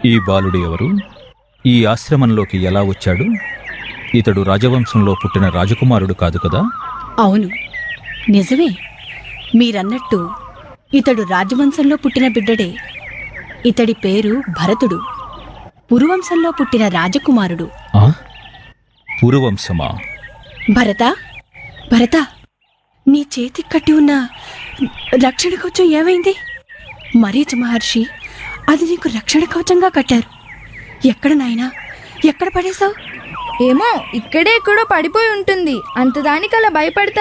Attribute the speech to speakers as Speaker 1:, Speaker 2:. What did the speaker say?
Speaker 1: ఈ బాలుడు ఎవరు ఈ ఆశ్రమంలోకి ఎలా వచ్చాడు ఇతడు రాజవంశంలో పుట్టిన రాజకుమారుడు కాదు కదా
Speaker 2: అవును నిజమే మీరన్నట్టు ఇతడు రాజవంశంలో పుట్టిన బిడ్డడే ఇతడి పేరు భరతుడు పురువంశంలో పుట్టిన రాజకుమారుడు
Speaker 1: ఆ పురువంశమా
Speaker 2: భరత భరత నీ చేతికి కట్టి ఉన్న రక్షణ కవచం ఏమైంది మరీచ మహర్షి అది నీకు రక్షణ కవచంగా కట్టారు ఎక్కడ నాయనా ఎక్కడ పడేశావు
Speaker 3: ఏమో ఇక్కడే ఎక్కడో పడిపోయి ఉంటుంది అంత దానికి అలా భయపడతా